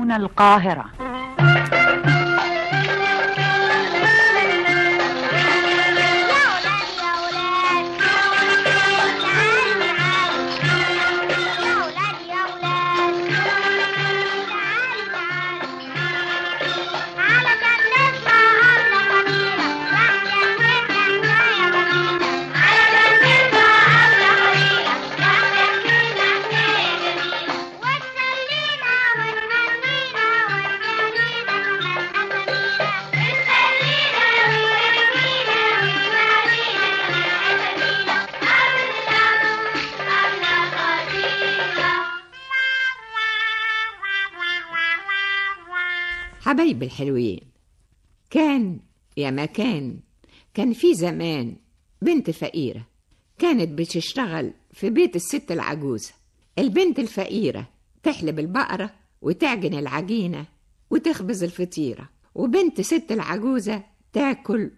تلفزيون القاهرة حبايب الحلوين كان يا مكان كان في زمان بنت فقيرة كانت بتشتغل في بيت الست العجوزة البنت الفقيرة تحلب البقرة وتعجن العجينة وتخبز الفطيرة وبنت ست العجوزة تاكل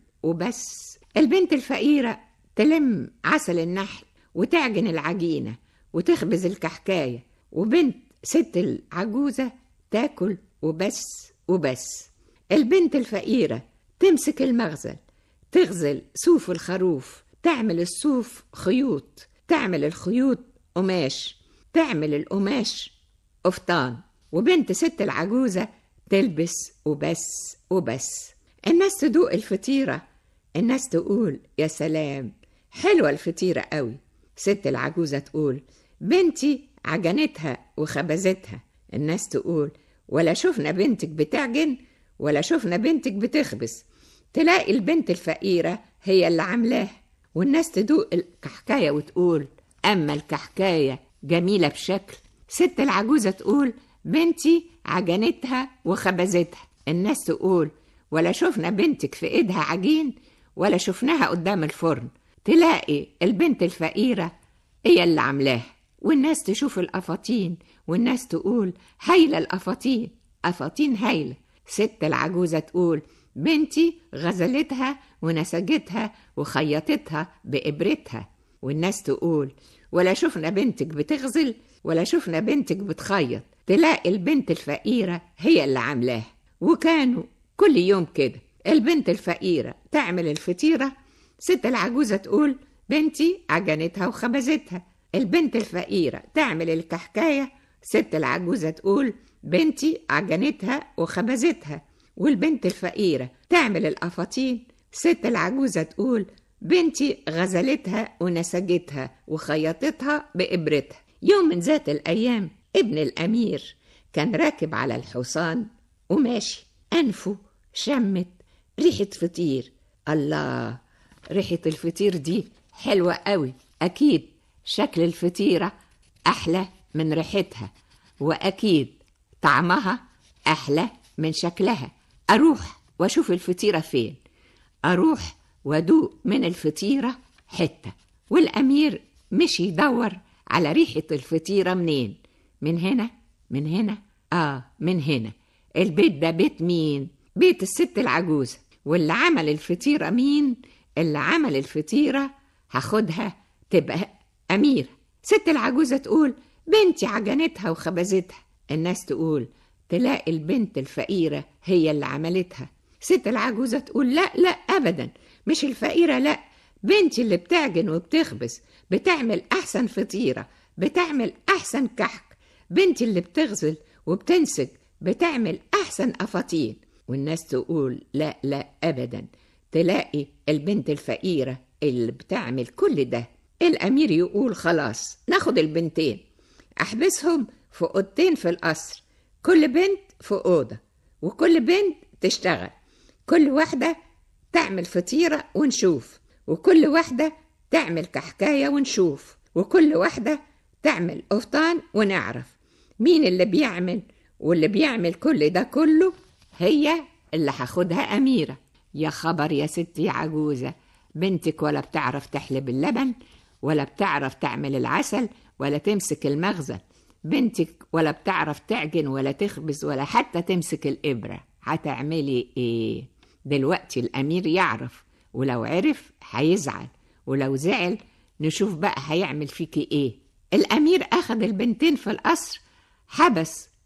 وبس البنت الفقيرة تلم عسل النحل وتعجن العجينة وتخبز الكحكاية وبنت ست العجوزة تاكل وبس وبس البنت الفقيرة تمسك المغزل تغزل صوف الخروف تعمل الصوف خيوط تعمل الخيوط قماش تعمل القماش قفطان وبنت ست العجوزة تلبس وبس وبس الناس تدوق الفطيرة الناس تقول يا سلام حلوة الفطيرة قوي ست العجوزة تقول بنتي عجنتها وخبزتها الناس تقول ولا شفنا بنتك بتعجن ولا شفنا بنتك بتخبز تلاقي البنت الفقيرة هي اللي عاملاه والناس تدوق الكحكاية وتقول أما الكحكاية جميلة بشكل ست العجوزة تقول بنتي عجنتها وخبزتها الناس تقول ولا شفنا بنتك في ايدها عجين ولا شفناها قدام الفرن تلاقي البنت الفقيرة هي اللي عاملاها والناس تشوف القفاطين والناس تقول هايلة القفاطين قفاطين هايلة ست العجوزة تقول بنتي غزلتها ونسجتها وخيطتها بإبرتها والناس تقول ولا شفنا بنتك بتغزل ولا شفنا بنتك بتخيط تلاقي البنت الفقيرة هي اللي عاملاها وكانوا كل يوم كده البنت الفقيرة تعمل الفطيرة ست العجوزة تقول بنتي عجنتها وخبزتها البنت الفقيرة تعمل الكحكاية ست العجوزة تقول بنتي عجنتها وخبزتها والبنت الفقيرة تعمل القفاطين ست العجوزة تقول بنتي غزلتها ونسجتها وخيطتها بإبرتها يوم من ذات الأيام ابن الأمير كان راكب على الحصان وماشي أنفه شمت ريحة فطير الله ريحة الفطير دي حلوة قوي أكيد شكل الفطيرة أحلى من ريحتها وأكيد طعمها أحلى من شكلها أروح وأشوف الفطيرة فين أروح وأدوق من الفطيرة حتة والأمير مشي يدور على ريحة الفطيرة منين من هنا من هنا آه من هنا البيت ده بيت مين بيت الست العجوزة واللي عمل الفطيرة مين اللي عمل الفطيرة هاخدها تبقى أميرة ست العجوزة تقول بنتي عجنتها وخبزتها الناس تقول تلاقي البنت الفقيرة هي اللي عملتها ست العجوزة تقول لا لا أبدا مش الفقيرة لا بنتي اللي بتعجن وبتخبز بتعمل أحسن فطيرة بتعمل أحسن كحك بنتي اللي بتغزل وبتنسج بتعمل أحسن قفاطين والناس تقول لا لا أبدا تلاقي البنت الفقيرة اللي بتعمل كل ده الأمير يقول خلاص ناخد البنتين أحبسهم في أوضتين في القصر كل بنت في أوضة وكل بنت تشتغل كل واحدة تعمل فطيرة ونشوف وكل واحدة تعمل كحكاية ونشوف وكل واحدة تعمل قفطان ونعرف مين اللي بيعمل واللي بيعمل كل ده كله هي اللي هاخدها أميرة يا خبر يا ستي عجوزة بنتك ولا بتعرف تحلب اللبن ولا بتعرف تعمل العسل ولا تمسك المخزن بنتك ولا بتعرف تعجن ولا تخبز ولا حتى تمسك الإبرة هتعملي إيه دلوقتي الأمير يعرف ولو عرف هيزعل ولو زعل نشوف بقى هيعمل فيكي إيه الأمير أخد البنتين في القصر حبس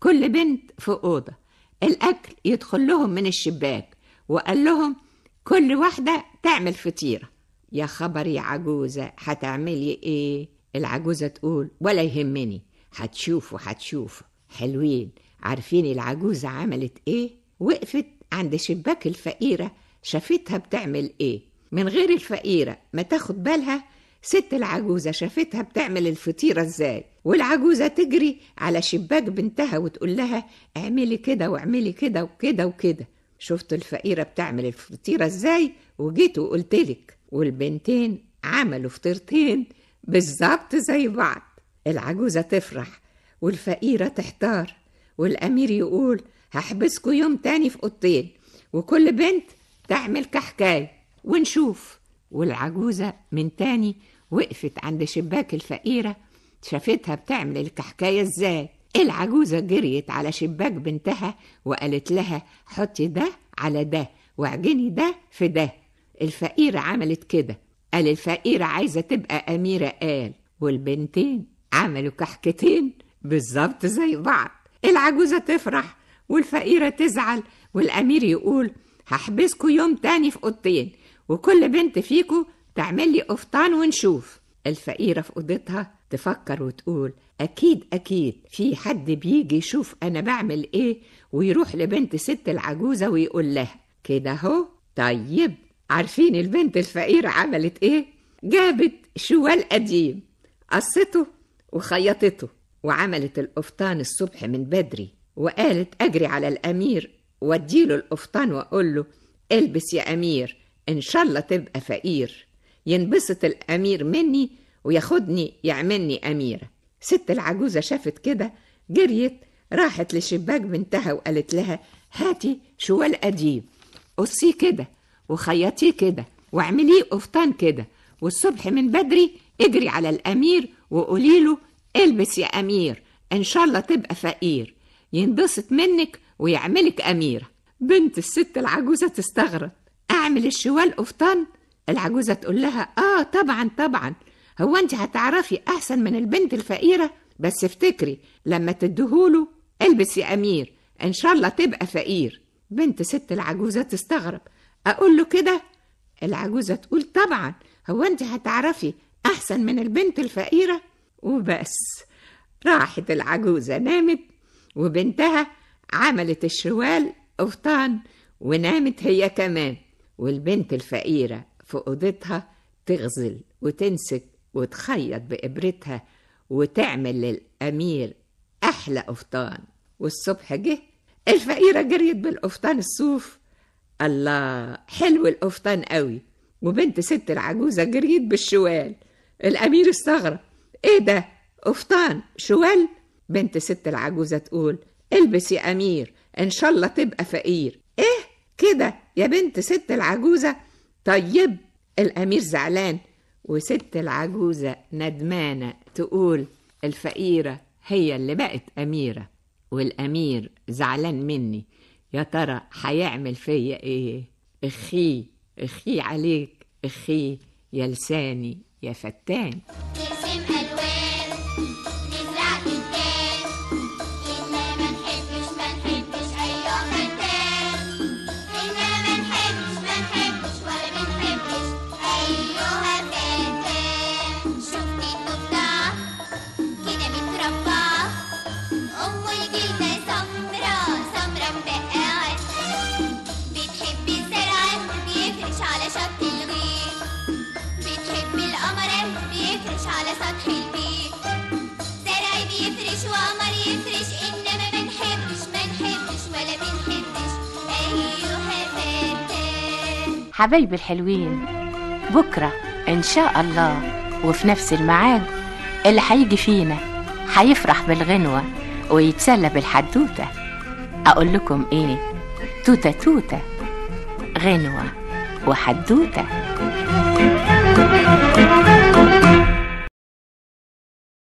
كل بنت في أوضة الأكل يدخل لهم من الشباك وقال لهم كل واحدة تعمل فطيرة يا خبر يا عجوزة هتعملي ايه العجوزة تقول ولا يهمني هتشوفوا هتشوفوا حلوين عارفين العجوزة عملت ايه وقفت عند شباك الفقيرة شافتها بتعمل ايه من غير الفقيرة ما تاخد بالها ست العجوزة شافتها بتعمل الفطيرة ازاي والعجوزة تجري على شباك بنتها وتقول لها اعملي كده واعملي كده وكده وكده شفت الفقيرة بتعمل الفطيرة ازاي وجيت وقلتلك والبنتين عملوا فطيرتين بالظبط زي بعض العجوزة تفرح والفقيرة تحتار والأمير يقول هحبسكوا يوم تاني في أوضتين وكل بنت تعمل كحكاية ونشوف والعجوزة من تاني وقفت عند شباك الفقيرة شافتها بتعمل الكحكاية ازاي العجوزة جريت على شباك بنتها وقالت لها حطي ده على ده واعجني ده في ده الفقيرة عملت كده قال الفقيرة عايزة تبقى أميرة قال والبنتين عملوا كحكتين بالظبط زي بعض العجوزة تفرح والفقيرة تزعل والأمير يقول هحبسكوا يوم تاني في أوضتين وكل بنت فيكوا تعمل لي قفطان ونشوف الفقيرة في أوضتها تفكر وتقول أكيد أكيد في حد بيجي يشوف أنا بعمل إيه ويروح لبنت ست العجوزة ويقول لها كده هو طيب عارفين البنت الفقيرة عملت إيه؟ جابت شوال قديم قصته وخيطته وعملت القفطان الصبح من بدري وقالت أجري على الأمير واديله القفطان وأقول له البس يا أمير إن شاء الله تبقى فقير ينبسط الأمير مني وياخدني يعملني أميرة ست العجوزة شافت كده جريت راحت لشباك بنتها وقالت لها هاتي شوال قديم قصيه كده وخيطيه كده واعمليه قفطان كده والصبح من بدري اجري على الأمير وقولي له البس يا أمير إن شاء الله تبقى فقير ينبسط منك ويعملك أميرة بنت الست العجوزة تستغرب أعمل الشوال قفطان العجوزة تقول لها آه طبعا طبعا هو أنت هتعرفي أحسن من البنت الفقيرة بس افتكري لما تدهوله البس يا أمير إن شاء الله تبقى فقير بنت ست العجوزة تستغرب أقول له كده العجوزة تقول طبعا هو أنت هتعرفي أحسن من البنت الفقيرة وبس راحت العجوزة نامت وبنتها عملت الشوال قفطان ونامت هي كمان والبنت الفقيرة في أوضتها تغزل وتمسك وتخيط بإبرتها وتعمل للأمير أحلى قفطان والصبح جه الفقيرة جريت بالقفطان الصوف الله حلو القفطان قوي وبنت ست العجوزة جريت بالشوال الأمير استغرب إيه ده قفطان شوال بنت ست العجوزة تقول البس يا أمير إن شاء الله تبقى فقير إيه كده يا بنت ست العجوزة طيب الأمير زعلان وست العجوزة ندمانة تقول الفقيرة هي اللي بقت أميرة والأمير زعلان مني يا ترى هيعمل فيا إيه اخي اخي عليك اخي يا لساني يا فتان نرسم ألوان نزرع تلتان إنا ما نحبش ما نحبش أيوة فتان إنا ما نحبش ما نحبش ولا بنحبش أيوة فتان شفتي الضفدع كده متربعة أم الجلدة سمرا سمرا مدقعة بتحب الزرع بيفرش على شط الغيط بتحب القمر بيفرش على سطح البيت زرع بيفرش وقمر يفرش انما ما نحبش ما نحبش ولا بنحبش ايها فتان حبايبي الحلوين بكرة إن شاء الله وفي نفس الميعاد اللي هيجي فينا هيفرح بالغنوة ويتسلى بالحدوتة أقول لكم إيه توتة توتة غنوة وحدوتة